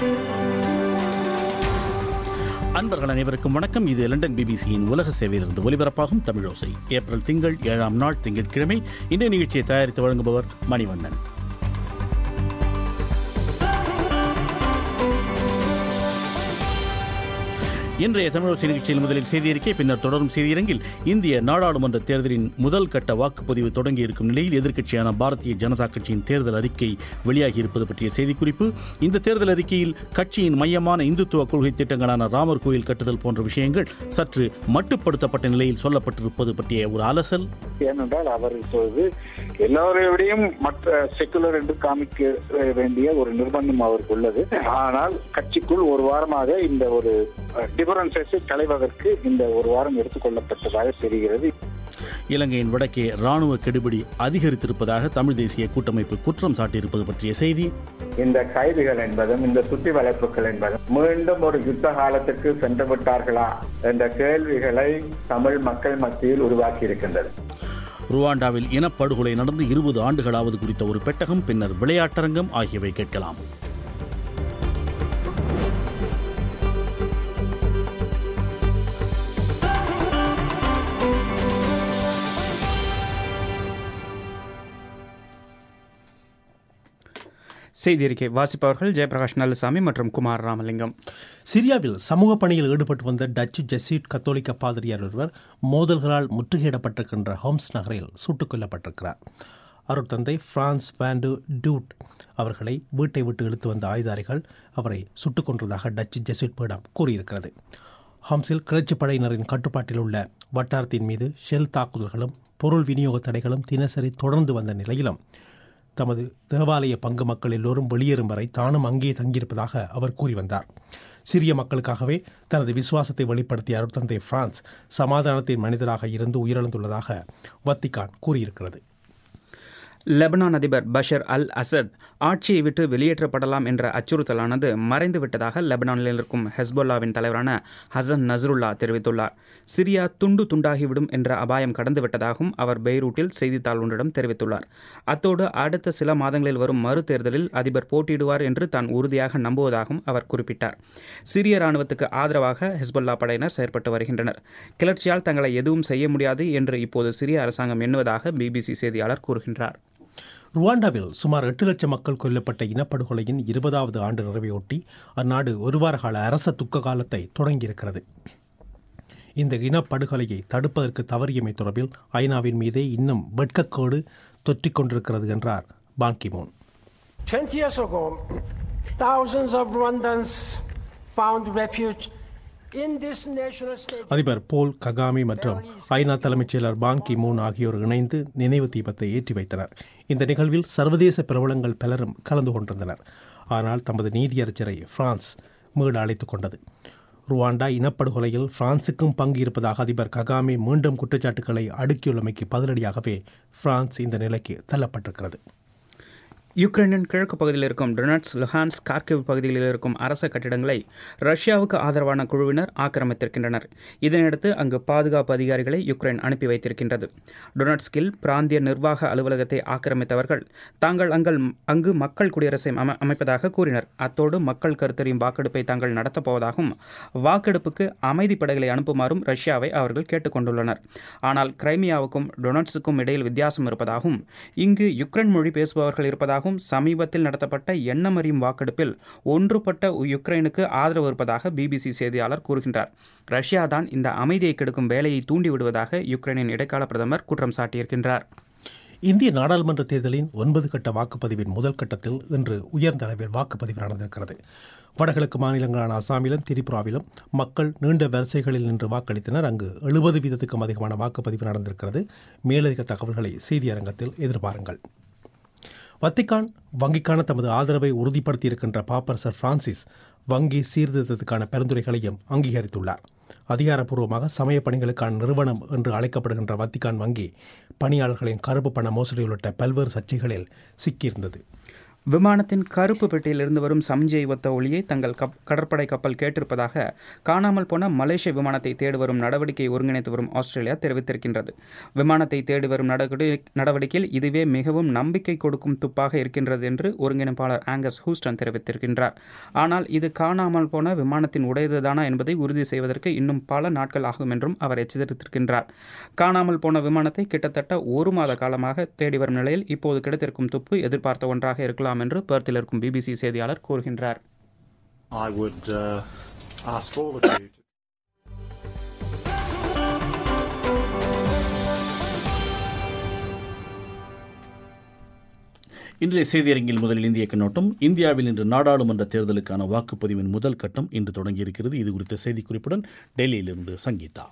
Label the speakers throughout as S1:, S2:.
S1: அன்பர்கள் அனைவருக்கும் வணக்கம் இது லண்டன் பிபிசியின் உலக சேவையிலிருந்து ஒலிபரப்பாகும் தமிழோசை ஏப்ரல் திங்கள் ஏழாம் நாள் திங்கட்கிழமை இந்த நிகழ்ச்சியை தயாரித்து வழங்குபவர் மணிவண்ணன் இன்றைய தமிழோசை நிகழ்ச்சியில் முதலில் செய்தியறிக்கை பின்னர் தொடரும் செய்தியரங்கில் இந்திய நாடாளுமன்ற தேர்தலின் முதல் கட்ட வாக்குப்பதிவு தொடங்கி இருக்கும் நிலையில் எதிர்க்கட்சியான பாரதிய ஜனதா கட்சியின் தேர்தல் அறிக்கை வெளியாகி இருப்பது பற்றிய செய்திக்குறிப்பு இந்த தேர்தல் அறிக்கையில் கட்சியின் மையமான இந்துத்துவ கொள்கை திட்டங்களான ராமர் கோயில் கட்டுதல் போன்ற விஷயங்கள் சற்று மட்டுப்படுத்தப்பட்ட நிலையில் சொல்லப்பட்டிருப்பது பற்றிய ஒரு அலசல்
S2: ஏனென்றால் அவர் இப்பொழுது எல்லோரையும் மற்ற செக்குலர் என்று காமிக்க வேண்டிய ஒரு நிர்பந்தம் அவருக்கு உள்ளது ஆனால் கட்சிக்குள் ஒரு வாரமாக இந்த ஒரு டிஃபரன்சஸை களைவதற்கு இந்த ஒரு வாரம் எடுத்துக்கொள்ளப்பட்டதாக தெரிகிறது
S1: இலங்கையின் வடக்கே ராணுவ கெடுபிடி அதிகரித்திருப்பதாக தமிழ் தேசிய கூட்டமைப்பு குற்றம் சாட்டியிருப்பது பற்றிய செய்தி
S3: இந்த கைதிகள் என்பதும் இந்த சுற்றி வளைப்புகள் என்பதும் மீண்டும் ஒரு யுத்த காலத்துக்கு சென்று விட்டார்களா என்ற கேள்விகளை தமிழ் மக்கள் மத்தியில் உருவாக்கி இருக்கின்றது
S1: ருவாண்டாவில் இனப்படுகொலை நடந்து இருபது ஆண்டுகளாவது குறித்த ஒரு பெட்டகம் பின்னர் விளையாட்டரங்கம் ஆகியவை கேட்கலாம்
S4: செய்தி அறிக்கை வாசிப்பவர்கள் ஜெயபிரகாஷ் நல்லசாமி மற்றும் குமார் ராமலிங்கம்
S5: சிரியாவில் சமூக பணியில் ஈடுபட்டு வந்த டச்சு ஜெசீட் கத்தோலிக்க பாதிரியார் ஒருவர் மோதல்களால் முற்றுகையிடப்பட்டிருக்கின்ற ஹோம்ஸ் நகரில் சுட்டுக் கொல்லப்பட்டிருக்கிறார் அருட்தந்தை பிரான்ஸ் வேண்டு டியூட் அவர்களை வீட்டை விட்டு இழுத்து வந்த ஆயுதாரிகள் அவரை சுட்டுக் கொன்றதாக டச்சு ஜெசீட் பீடம் கூறியிருக்கிறது ஹம்ஸில் கிளர்ச்சி படையினரின் கட்டுப்பாட்டில் உள்ள வட்டாரத்தின் மீது ஷெல் தாக்குதல்களும் பொருள் விநியோக தடைகளும் தினசரி தொடர்ந்து வந்த நிலையிலும் தமது தேவாலய பங்கு மக்கள் எல்லோரும் வெளியேறும் வரை தானும் அங்கே தங்கியிருப்பதாக அவர் கூறி வந்தார் சிறிய மக்களுக்காகவே தனது விசுவாசத்தை வெளிப்படுத்திய அருட்தந்தை பிரான்ஸ் சமாதானத்தின் மனிதராக இருந்து உயிரிழந்துள்ளதாக வத்திகான் கூறியிருக்கிறது
S4: லெபனான் அதிபர் பஷர் அல் அசத் ஆட்சியை விட்டு வெளியேற்றப்படலாம் என்ற அச்சுறுத்தலானது மறைந்து விட்டதாக லெபனானில் இருக்கும் ஹெஸ்போல்லாவின் தலைவரான ஹசன் நஸ்ருல்லா தெரிவித்துள்ளார் சிரியா துண்டு துண்டாகிவிடும் என்ற அபாயம் கடந்து விட்டதாகவும் அவர் பெய்ரூட்டில் செய்தித்தாள் ஒன்றிடம் தெரிவித்துள்ளார் அத்தோடு அடுத்த சில மாதங்களில் வரும் மறு தேர்தலில் அதிபர் போட்டியிடுவார் என்று தான் உறுதியாக நம்புவதாகவும் அவர் குறிப்பிட்டார் சிரிய ராணுவத்துக்கு ஆதரவாக ஹெஸ்பொல்லா படையினர் செயற்பட்டு வருகின்றனர் கிளர்ச்சியால் தங்களை எதுவும் செய்ய முடியாது என்று இப்போது சிரிய அரசாங்கம் எண்ணுவதாக பிபிசி செய்தியாளர் கூறுகின்றார்
S5: ருவாண்டாவில் சுமார் எட்டு லட்சம் மக்கள் கொல்லப்பட்ட இனப்படுகொலையின் இருபதாவது ஆண்டு நிறைவையொட்டி அந்நாடு ஒரு வார கால அரச துக்க காலத்தை தொடங்கியிருக்கிறது இந்த இனப்படுகொலையை தடுப்பதற்கு தவறியமை தொடர்பில் ஐநாவின் மீதே இன்னும் வெட்கக்கோடு தொற்றிக் கொண்டிருக்கிறது என்றார் பாங்கிமோன்
S6: 20 years ago, thousands of Rwandans found refuge in this national state.
S5: அதிபர் போல் ககாமி மற்றும் ஐநா தலைமைச் செயலர் பாங் கி மூன் ஆகியோர் இணைந்து நினைவு தீபத்தை ஏற்றி வைத்தனர் இந்த நிகழ்வில் சர்வதேச பிரபலங்கள் பலரும் கலந்து கொண்டிருந்தனர் ஆனால் தமது நீதியரசரை பிரான்ஸ் மீள அழைத்துக் கொண்டது ருவாண்டா இனப்படுகொலையில் பிரான்சுக்கும் பங்கு இருப்பதாக அதிபர் ககாமி மீண்டும் குற்றச்சாட்டுகளை அடுக்கியுள்ளமைக்கு பதிலடியாகவே பிரான்ஸ் இந்த நிலைக்கு தள்ளப்பட்டிருக்கிறது
S4: யுக்ரைனின் கிழக்கு பகுதியில் இருக்கும் டொனட்ஸ் லுஹான்ஸ் கார்கிவ் பகுதிகளில் இருக்கும் அரச கட்டிடங்களை ரஷ்யாவுக்கு ஆதரவான குழுவினர் ஆக்கிரமித்திருக்கின்றனர் இதனையடுத்து அங்கு பாதுகாப்பு அதிகாரிகளை யுக்ரைன் அனுப்பி வைத்திருக்கின்றது டொனட்ஸ்கில் பிராந்திய நிர்வாக அலுவலகத்தை ஆக்கிரமித்தவர்கள் தாங்கள் அங்கள் அங்கு மக்கள் குடியரசை அம அமைப்பதாக கூறினர் அத்தோடு மக்கள் கருத்தறியும் வாக்கெடுப்பை தாங்கள் நடத்தப் போவதாகவும் வாக்கெடுப்புக்கு அமைதி படைகளை அனுப்புமாறும் ரஷ்யாவை அவர்கள் கேட்டுக்கொண்டுள்ளனர் ஆனால் கிரைமியாவுக்கும் டொனட்ஸுக்கும் இடையில் வித்தியாசம் இருப்பதாகவும் இங்கு யுக்ரைன் மொழி பேசுபவர்கள் இருப்பதாகவும் இருப்பதாகவும் சமீபத்தில் நடத்தப்பட்ட எண்ணமறியும் வாக்கெடுப்பில் ஒன்றுபட்ட யுக்ரைனுக்கு ஆதரவு இருப்பதாக பிபிசி செய்தியாளர் கூறுகின்றார் ரஷ்யா தான் இந்த அமைதியை கெடுக்கும் வேலையை தூண்டிவிடுவதாக யுக்ரைனின் இடைக்கால பிரதமர் குற்றம் சாட்டியிருக்கின்றார்
S5: இந்திய நாடாளுமன்ற தேர்தலின் ஒன்பது கட்ட வாக்குப்பதிவின் முதல் கட்டத்தில் இன்று உயர்ந்த அளவில் வாக்குப்பதிவு நடந்திருக்கிறது வடகிழக்கு மாநிலங்களான அசாமிலும் திரிபுராவிலும் மக்கள் நீண்ட வரிசைகளில் நின்று வாக்களித்தனர் அங்கு எழுபது வீதத்துக்கும் அதிகமான வாக்குப்பதிவு நடந்திருக்கிறது மேலதிக தகவல்களை செய்தியரங்கத்தில் எதிர்பாருங்கள் வத்திகான் வங்கிக்கான தமது ஆதரவை உறுதிப்படுத்தியிருக்கின்ற பாப்பரசர் பிரான்சிஸ் வங்கி சீர்திருத்தத்துக்கான பரிந்துரைகளையும் அங்கீகரித்துள்ளார் அதிகாரப்பூர்வமாக சமய பணிகளுக்கான நிறுவனம் என்று அழைக்கப்படுகின்ற வத்திகான் வங்கி பணியாளர்களின் கருப்பு பண மோசடி உள்ளிட்ட பல்வேறு சர்ச்சைகளில் சிக்கியிருந்தது
S4: விமானத்தின் கருப்பு பெட்டியிலிருந்து வரும் சமிஞ்சை ஒத்த ஒளியை தங்கள் கப் கடற்படை கப்பல் கேட்டிருப்பதாக காணாமல் போன மலேசிய விமானத்தை தேடி வரும் நடவடிக்கையை ஒருங்கிணைத்து வரும் ஆஸ்திரேலியா தெரிவித்திருக்கின்றது விமானத்தை தேடி வரும் நடவடி- நடவடிக்கையில் இதுவே மிகவும் நம்பிக்கை கொடுக்கும் துப்பாக இருக்கின்றது என்று ஒருங்கிணைப்பாளர் ஆங்கஸ் ஹூஸ்டன் தெரிவித்திருக்கின்றார் ஆனால் இது காணாமல் போன விமானத்தின் உடையதுதானா என்பதை உறுதி செய்வதற்கு இன்னும் பல நாட்கள் ஆகும் என்றும் அவர் எச்சரித்திருக்கின்றார் காணாமல் போன விமானத்தை கிட்டத்தட்ட ஒரு மாத காலமாக தேடி வரும் நிலையில் இப்போது கிடைத்திருக்கும் துப்பு எதிர்பார்த்த ஒன்றாக இருக்கலாம் என்று பெர்த்தில் இருக்கும் பிபிசி செய்தியாளர் கூறுகின்றார்
S7: I would uh, ask all of you to
S1: இன்றைய செய்தியரங்கில் முதலில் இந்திய கண்ணோட்டம் இந்தியாவில் இன்று நாடாளுமன்ற தேர்தலுக்கான வாக்குப்பதிவின் முதல் கட்டம் இன்று தொடங்கியிருக்கிறது இது குறித்த செய்திக்குறிப்புடன் டெல்லியிலிருந்து சங்கீதா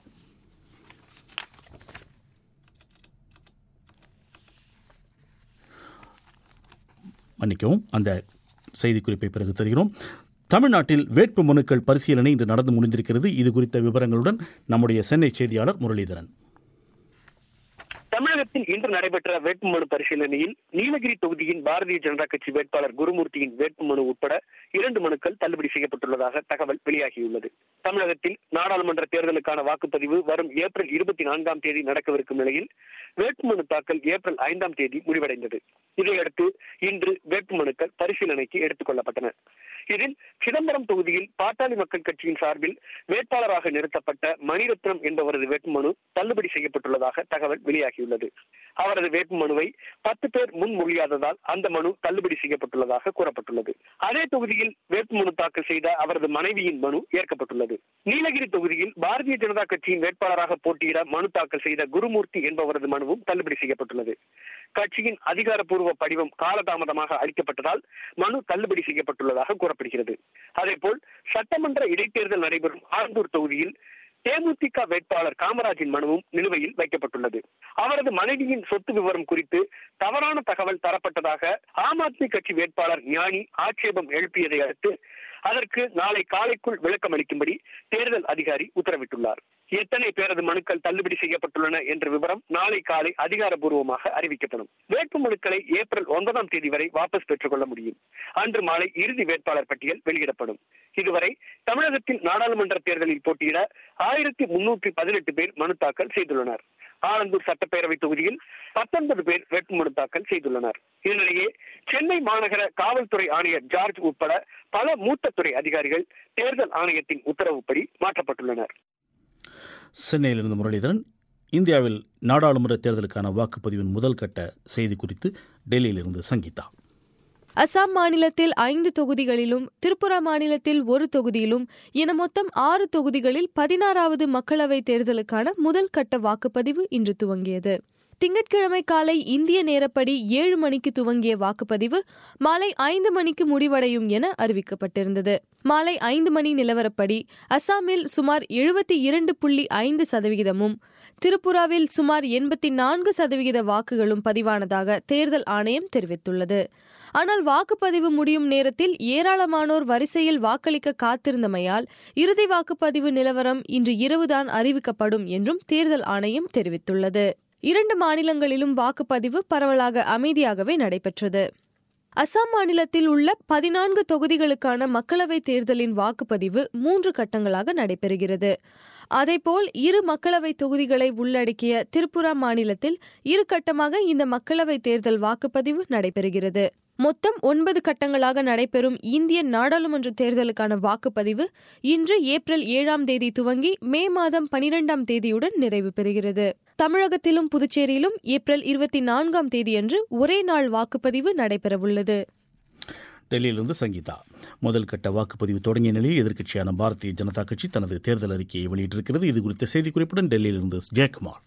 S1: மன்னிக்கவும் அந்த செய்திக்குறிப்பை பிறகு தருகிறோம் தமிழ்நாட்டில் வேட்பு மனுக்கள் பரிசீலனை இன்று நடந்து முடிந்திருக்கிறது இது குறித்த விவரங்களுடன் நம்முடைய சென்னை செய்தியாளர் முரளிதரன்
S8: தமிழகத்தில் இன்று நடைபெற்ற வேட்புமனு பரிசீலனையில் நீலகிரி தொகுதியின் பாரதிய ஜனதா கட்சி வேட்பாளர் குருமூர்த்தியின் வேட்புமனு உட்பட இரண்டு மனுக்கள் தள்ளுபடி செய்யப்பட்டுள்ளதாக தகவல் வெளியாகியுள்ளது தமிழகத்தில் நாடாளுமன்ற தேர்தலுக்கான வாக்குப்பதிவு வரும் ஏப்ரல் இருபத்தி நான்காம் தேதி நடக்கவிருக்கும் நிலையில் வேட்புமனு தாக்கல் ஏப்ரல் ஐந்தாம் தேதி முடிவடைந்தது இதையடுத்து இன்று வேட்புமனுக்கள் பரிசீலனைக்கு எடுத்துக் கொள்ளப்பட்டன இதில் சிதம்பரம் தொகுதியில் பாட்டாளி மக்கள் கட்சியின் சார்பில் வேட்பாளராக நிறுத்தப்பட்ட மணிரத்னம் என்பவரது வேட்புமனு தள்ளுபடி செய்யப்பட்டுள்ளதாக தகவல் வெளியாகியுள்ளது அவரது வேட்புமனுவை பத்து பேர் முன்மொழியாததால் அந்த மனு தள்ளுபடி செய்யப்பட்டுள்ளதாக கூறப்பட்டுள்ளது அதே தொகுதியில் வேட்புமனு தாக்கல் செய்த அவரது மனைவியின் மனு ஏற்கப்பட்டுள்ளது நீலகிரி தொகுதியில் பாரதிய ஜனதா கட்சியின் வேட்பாளராக போட்டியிட மனு தாக்கல் செய்த குருமூர்த்தி என்பவரது மனுவும் தள்ளுபடி செய்யப்பட்டுள்ளது கட்சியின் அதிகாரப்பூர்வ படிவம் காலதாமதமாக அளிக்கப்பட்டதால் மனு தள்ளுபடி செய்யப்பட்டுள்ளதாக கூறப்படுகிறது அதேபோல் சட்டமன்ற இடைத்தேர்தல் நடைபெறும் ஆந்தூர் தொகுதியில் தேமுதிக வேட்பாளர் காமராஜின் மனுவும் நிலுவையில் வைக்கப்பட்டுள்ளது அவரது மனைவியின் சொத்து விவரம் குறித்து தவறான தகவல் தரப்பட்டதாக ஆம் ஆத்மி கட்சி வேட்பாளர் ஞானி ஆட்சேபம் எழுப்பியதை அடுத்து அதற்கு நாளை காலைக்குள் விளக்கம் அளிக்கும்படி தேர்தல் அதிகாரி உத்தரவிட்டுள்ளார் எத்தனை பேரது மனுக்கள் தள்ளுபடி செய்யப்பட்டுள்ளன என்ற விவரம் நாளை காலை அதிகாரப்பூர்வமாக அறிவிக்கப்படும் வேட்பு மனுக்களை ஏப்ரல் ஒன்பதாம் தேதி வரை வாபஸ் பெற்றுக் கொள்ள முடியும் அன்று மாலை இறுதி வேட்பாளர் பட்டியல் வெளியிடப்படும் இதுவரை தமிழகத்தில் நாடாளுமன்ற தேர்தலில் போட்டியிட ஆயிரத்தி முன்னூற்றி பதினெட்டு பேர் மனு தாக்கல் செய்துள்ளனர் ஆலந்தூர் சட்டப்பேரவை தொகுதியில் பத்தொன்பது பேர் வேட்புமனு தாக்கல் செய்துள்ளனர் இதனிடையே சென்னை மாநகர காவல்துறை ஆணையர் ஜார்ஜ் உட்பட பல மூத்த துறை அதிகாரிகள் தேர்தல் ஆணையத்தின் உத்தரவுப்படி மாற்றப்பட்டுள்ளனர்
S1: சென்னையிலிருந்து முரளிதரன் இந்தியாவில் நாடாளுமன்ற தேர்தலுக்கான வாக்குப்பதிவின் முதல் கட்ட செய்தி குறித்து டெல்லியிலிருந்து சங்கீதா
S9: அசாம் மாநிலத்தில் ஐந்து தொகுதிகளிலும் திரிபுரா மாநிலத்தில் ஒரு தொகுதியிலும் என மொத்தம் ஆறு தொகுதிகளில் பதினாறாவது மக்களவைத் தேர்தலுக்கான முதல் கட்ட வாக்குப்பதிவு இன்று துவங்கியது திங்கட்கிழமை காலை இந்திய நேரப்படி ஏழு மணிக்கு துவங்கிய வாக்குப்பதிவு மாலை ஐந்து மணிக்கு முடிவடையும் என அறிவிக்கப்பட்டிருந்தது மாலை ஐந்து மணி நிலவரப்படி அசாமில் சுமார் எழுபத்தி இரண்டு புள்ளி ஐந்து சதவிகிதமும் திரிபுராவில் சுமார் எண்பத்தி நான்கு சதவிகித வாக்குகளும் பதிவானதாக தேர்தல் ஆணையம் தெரிவித்துள்ளது ஆனால் வாக்குப்பதிவு முடியும் நேரத்தில் ஏராளமானோர் வரிசையில் வாக்களிக்க காத்திருந்தமையால் இறுதி வாக்குப்பதிவு நிலவரம் இன்று இரவுதான் அறிவிக்கப்படும் என்றும் தேர்தல் ஆணையம் தெரிவித்துள்ளது இரண்டு மாநிலங்களிலும் வாக்குப்பதிவு பரவலாக அமைதியாகவே நடைபெற்றது அசாம் மாநிலத்தில் உள்ள பதினான்கு தொகுதிகளுக்கான மக்களவைத் தேர்தலின் வாக்குப்பதிவு மூன்று கட்டங்களாக நடைபெறுகிறது அதேபோல் இரு மக்களவைத் தொகுதிகளை உள்ளடக்கிய திரிபுரா மாநிலத்தில் இரு கட்டமாக இந்த மக்களவைத் தேர்தல் வாக்குப்பதிவு நடைபெறுகிறது மொத்தம் ஒன்பது கட்டங்களாக நடைபெறும் இந்திய நாடாளுமன்ற தேர்தலுக்கான வாக்குப்பதிவு இன்று ஏப்ரல் ஏழாம் தேதி துவங்கி மே மாதம் பனிரெண்டாம் தேதியுடன் நிறைவு பெறுகிறது தமிழகத்திலும் புதுச்சேரியிலும் ஏப்ரல் இருபத்தி நான்காம் தேதியன்று ஒரே நாள் வாக்குப்பதிவு நடைபெறவுள்ளது
S1: டெல்லியிலிருந்து சங்கீதா முதல் கட்ட வாக்குப்பதிவு தொடங்கிய நிலையில் எதிர்க்கட்சியான பாரதிய ஜனதா கட்சி தனது தேர்தல் அறிக்கையை வெளியிட்டிருக்கிறது இது குறித்த செய்திக்குறிப்புடன் டெல்லியிலிருந்து ஜெயக்குமார்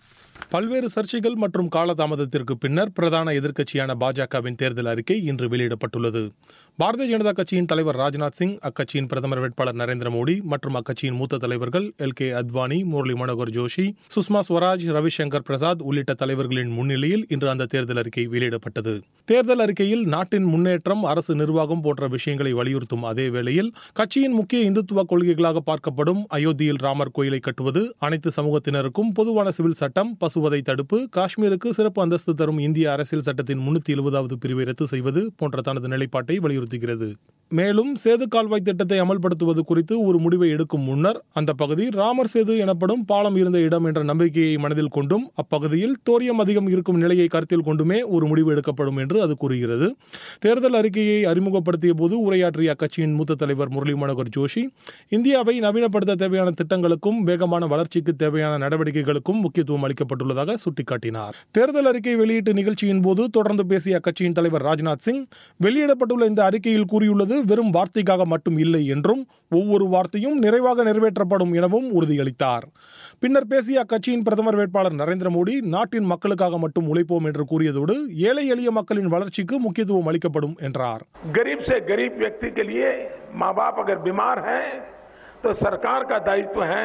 S10: பல்வேறு சர்ச்சைகள் மற்றும் காலதாமதத்திற்கு பின்னர் பிரதான எதிர்க்கட்சியான பாஜகவின் தேர்தல் அறிக்கை இன்று வெளியிடப்பட்டுள்ளது பாரதிய ஜனதா கட்சியின் தலைவர் ராஜ்நாத் சிங் அக்கட்சியின் பிரதமர் வேட்பாளர் நரேந்திர மோடி மற்றும் அக்கட்சியின் மூத்த தலைவர்கள் எல் கே அத்வானி முரளி மனோகர் ஜோஷி சுஷ்மா ஸ்வராஜ் ரவிசங்கர் பிரசாத் உள்ளிட்ட தலைவர்களின் முன்னிலையில் இன்று அந்த தேர்தல் அறிக்கை வெளியிடப்பட்டது தேர்தல் அறிக்கையில் நாட்டின் முன்னேற்றம் அரசு நிர்வாகம் போன்ற விஷயங்களை வலியுறுத்தும் அதே வேளையில் கட்சியின் முக்கிய இந்துத்துவ கொள்கைகளாக பார்க்கப்படும் அயோத்தியில் ராமர் கோயிலை கட்டுவது அனைத்து சமூகத்தினருக்கும் பொதுவான சிவில் சட்டம் பசுவதை தடுப்பு காஷ்மீருக்கு சிறப்பு அந்தஸ்து தரும் இந்திய அரசியல் சட்டத்தின் முன்னூத்தி எழுபதாவது பிரிவை ரத்து செய்வது போன்ற தனது நிலைப்பாட்டை வலியுறுத்துகிறது மேலும் சேது கால்வாய் திட்டத்தை அமல்படுத்துவது குறித்து ஒரு முடிவை எடுக்கும் முன்னர் அந்த பகுதி ராமர் சேது எனப்படும் பாலம் இருந்த இடம் என்ற நம்பிக்கையை மனதில் கொண்டும் அப்பகுதியில் தோரியம் அதிகம் இருக்கும் நிலையை கருத்தில் கொண்டுமே ஒரு முடிவு எடுக்கப்படும் என்று அது கூறுகிறது தேர்தல் அறிக்கையை அறிமுகப்படுத்திய போது உரையாற்றிய அக்கட்சியின் மூத்த தலைவர் முரளி மனோகர் ஜோஷி இந்தியாவை நவீனப்படுத்த தேவையான திட்டங்களுக்கும் வேகமான வளர்ச்சிக்கு தேவையான நடவடிக்கைகளுக்கும் முக்கியத்துவம் அளிக்கப்பட்டுள்ளதாக சுட்டிக்காட்டினார் தேர்தல் அறிக்கை வெளியீட்டு நிகழ்ச்சியின் போது தொடர்ந்து பேசிய அக்கட்சியின் தலைவர் ராஜ்நாத் சிங் வெளியிடப்பட்டுள்ள இந்த அறிக்கையில் கூறியுள்ளது வெறும் வார்த்தைக்காக மட்டும் இல்லை என்றும் ஒவ்வொரு வார்த்தையும் நிறைவாக நிறைவேற்றப்படும் எனவும் உறுதியளித்தார் பின்னர் பேசிய அக்கட்சியின் பிரதமர் வேட்பாளர் நரேந்திர மோடி நாட்டின் மக்களுக்காக மட்டும் உழைப்போம் என்று கூறியதோடு ஏழை எளிய மக்களின் வளர்ச்சிக்கு முக்கியத்துவம் அளிக்கப்படும் என்றார்
S11: गरीब से गरीब व्यक्ति के लिए माँ बाप अगर बीमार हैं तो सरकार का दायित्व है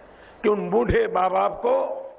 S11: कि उन बूढ़े माँ बाप को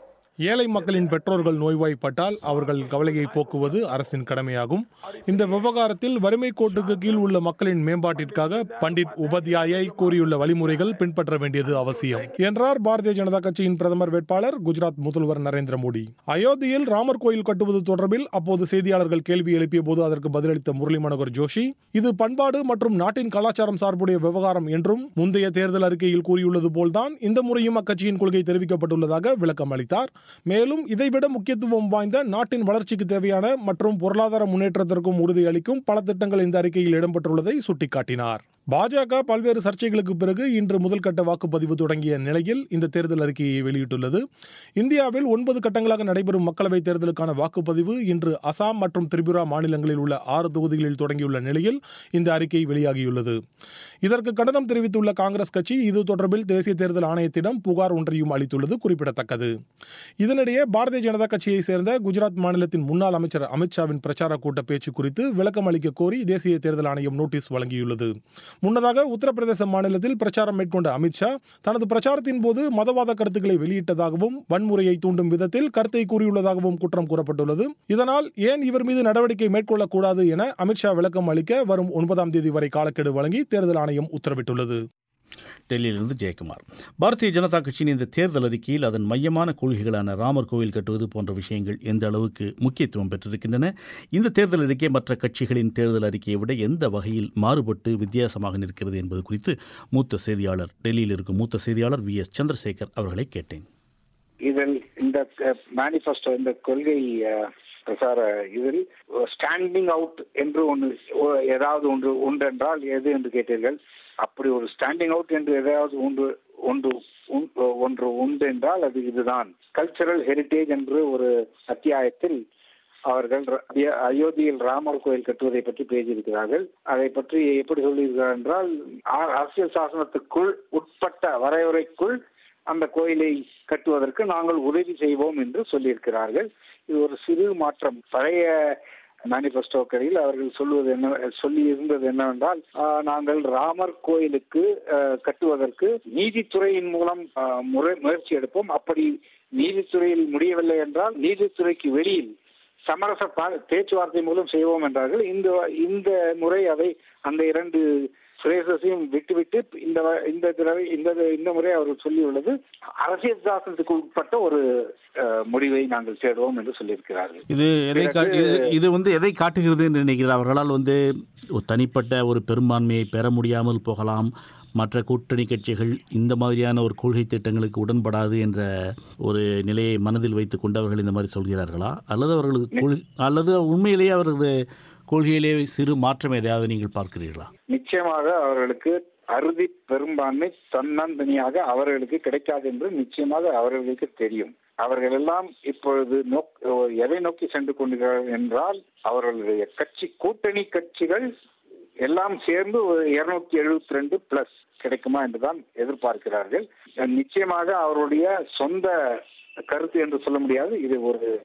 S10: ஏழை மக்களின் பெற்றோர்கள் நோய்வாய்ப்பட்டால் அவர்கள் கவலையை போக்குவது அரசின் கடமையாகும் இந்த விவகாரத்தில் வறுமை கோட்டுக்கு கீழ் உள்ள மக்களின் மேம்பாட்டிற்காக பண்டிட் உபாத்யாயை கூறியுள்ள வழிமுறைகள் பின்பற்ற வேண்டியது அவசியம் என்றார் பாரதிய ஜனதா கட்சியின் பிரதமர் வேட்பாளர் குஜராத் முதல்வர் நரேந்திர மோடி அயோத்தியில் ராமர் கோயில் கட்டுவது தொடர்பில் அப்போது செய்தியாளர்கள் கேள்வி எழுப்பிய போது அதற்கு பதிலளித்த முரளி மனோகர் ஜோஷி இது பண்பாடு மற்றும் நாட்டின் கலாச்சாரம் சார்புடைய விவகாரம் என்றும் முந்தைய தேர்தல் அறிக்கையில் கூறியுள்ளது போல்தான் இந்த முறையும் அக்கட்சியின் கொள்கை தெரிவிக்கப்பட்டுள்ளதாக விளக்கம் அளித்தார் மேலும் இதைவிட முக்கியத்துவம் வாய்ந்த நாட்டின் வளர்ச்சிக்கு தேவையான மற்றும் பொருளாதார முன்னேற்றத்திற்கும் உறுதியளிக்கும் பல திட்டங்கள் இந்த அறிக்கையில் இடம்பெற்றுள்ளதை சுட்டிக்காட்டினார் பாஜக பல்வேறு சர்ச்சைகளுக்கு பிறகு இன்று முதல் கட்ட வாக்குப்பதிவு தொடங்கிய நிலையில் இந்த தேர்தல் அறிக்கையை வெளியிட்டுள்ளது இந்தியாவில் ஒன்பது கட்டங்களாக நடைபெறும் மக்களவைத் தேர்தலுக்கான வாக்குப்பதிவு இன்று அசாம் மற்றும் திரிபுரா மாநிலங்களில் உள்ள ஆறு தொகுதிகளில் தொடங்கியுள்ள நிலையில் இந்த அறிக்கை வெளியாகியுள்ளது இதற்கு கண்டனம் தெரிவித்துள்ள காங்கிரஸ் கட்சி இது தொடர்பில் தேசிய தேர்தல் ஆணையத்திடம் புகார் ஒன்றையும் அளித்துள்ளது குறிப்பிடத்தக்கது இதனிடையே பாரதிய ஜனதா கட்சியை சேர்ந்த குஜராத் மாநிலத்தின் முன்னாள் அமைச்சர் அமித்ஷாவின் பிரச்சார கூட்ட பேச்சு குறித்து விளக்கம் அளிக்க கோரி தேசிய தேர்தல் ஆணையம் நோட்டீஸ் வழங்கியுள்ளது முன்னதாக உத்தரப்பிரதேச மாநிலத்தில் பிரச்சாரம் மேற்கொண்ட அமித்ஷா தனது பிரச்சாரத்தின் போது மதவாத கருத்துக்களை வெளியிட்டதாகவும் வன்முறையை தூண்டும் விதத்தில் கருத்தை கூறியுள்ளதாகவும் குற்றம் கூறப்பட்டுள்ளது இதனால் ஏன் இவர் மீது நடவடிக்கை மேற்கொள்ளக்கூடாது என அமித்ஷா விளக்கம் அளிக்க வரும் ஒன்பதாம் தேதி வரை காலக்கெடு வழங்கி தேர்தல் ஆணையம் உத்தரவிட்டுள்ளது
S1: டெல்லியிலிருந்து ஜெயக்குமார் பாரதிய ஜனதா கட்சியின் இந்த தேர்தல் அறிக்கையில் அதன் மையமான கொள்கைகளான ராமர் கோவில் கட்டுவது போன்ற விஷயங்கள் எந்த அளவுக்கு முக்கியத்துவம் பெற்றிருக்கின்றன இந்த தேர்தல் அறிக்கை மற்ற கட்சிகளின் தேர்தல் அறிக்கையை விட எந்த வகையில் மாறுபட்டு வித்தியாசமாக நிற்கிறது என்பது குறித்து மூத்த செய்தியாளர் டெல்லியில் இருக்கும் மூத்த செய்தியாளர் வி எஸ் சந்திரசேகர் அவர்களை கேட்டேன்
S2: இதில் இந்த மேனிஃபெஸ்டோ இந்த கொள்கை அஹ், பிரசார இதில் ஸ்டாண்டிங் அவுட் என்று ஒன்று ஒ- ஏதாவது ஒன்று உண்டென்றால் எது என்று கேட்டீர்கள் அப்படி ஒரு ஸ்டாண்டிங் அவுட் என்று ஏதாவது ஒன்று ஒன்று உண்- ஒன்று உண்டு என்றால் அது இதுதான் கல்ச்சரல் ஹெரிட்டேஜ் என்று ஒரு அத்தியாயத்தில் அவர்கள் ர- அய- அயோத்தியில் ராமர் கோயில் கட்டுவதை பற்றி பேசியிருக்கிறார்கள் அதை பற்றி எப்படி சொல்லியிருக்கிறார் என்றால் ஆ- அரசியல் சாசனத்துக்குள் உட்பட்ட வரையறைக்குள் அந்த கோயிலை கட்டுவதற்கு நாங்கள் உதவி செய்வோம் என்று சொல்லியிருக்கிறார்கள் இது ஒரு சிறு மாற்றம் பழைய மேனிபெஸ்டோக்களில் அவர்கள் சொல்வது என்ன சொல்லி இருந்தது என்னவென்றால் ஆஹ், நாங்கள் ராமர் கோயிலுக்கு ஆஹ், கட்டுவதற்கு நீதித்துறையின் மூலம் ஆஹ், முறை முயற்சி எடுப்போம் அப்படி நீதித்துறையில் முடியவில்லை என்றால் நீதித்துறைக்கு வெளியில் சமரச பா- பேச்சுவார்த்தை மூலம் செய்வோம் என்றார்கள் இந்த இந்த முறை அதை அந்த இரண்டு பிரேசஸையும் விட்டுவிட்டு இந்த வ- இந்த தடவை இந்த இந்த முறை அவர்கள் சொல்லியுள்ளது அரசியல் சாசனத்துக்கு உட்பட்ட ஒரு அஹ், முடிவை நாங்கள் தேடுவோம் என்று சொல்லியிருக்கிறார்கள்
S1: இது எதை கா-
S2: பிறகு-
S1: இது இது வந்து எதை காட்டுகிறது என்று நினைக்கிறார் அவர்களால் வந்து ஒரு தனிப்பட்ட ஒரு பெரும்பான்மையை பெற முடியாமல் போகலாம் மற்ற கூட்டணி கட்சிகள் இந்த மாதிரியான ஒரு கொள்கை திட்டங்களுக்கு உடன்படாது என்ற ஒரு நிலையை மனதில் வைத்துக்கொண்டு அவர்கள் இந்த மாதிரி சொல்கிறார்களா அல்லது அவர்களது கொள்- அல்லது உண்மையிலேயே அவரது கொள்கையிலே சிறு மாற்றம் எதையாவது நீங்கள் பார்க்கிறீர்களா
S2: நிச்சயமாக அவர்களுக்கு அறுதி பெரும்பான்மை தன்னந்தனியாக அவர்களுக்கு கிடைக்காது என்று நிச்சயமாக அவர்களுக்கு தெரியும் அவர்கள் எல்லாம் இப்பொழுது நோக் எதை நோக்கி சென்று கொண்டிருக்கிறார்கள் என்றால் அவர்களுடைய கட்சி கூட்டணி கட்சிகள் எல்லாம் சேர்ந்து ஒரு இருநூத்தி எழுபத்தி ரெண்டு பிளஸ் கிடைக்குமா என்றுதான் எதிர்பார்க்கிறார்கள் நிச்சயமாக அவருடைய சொந்த கருத்து என்று சொல்ல முடியாது இது ஒரு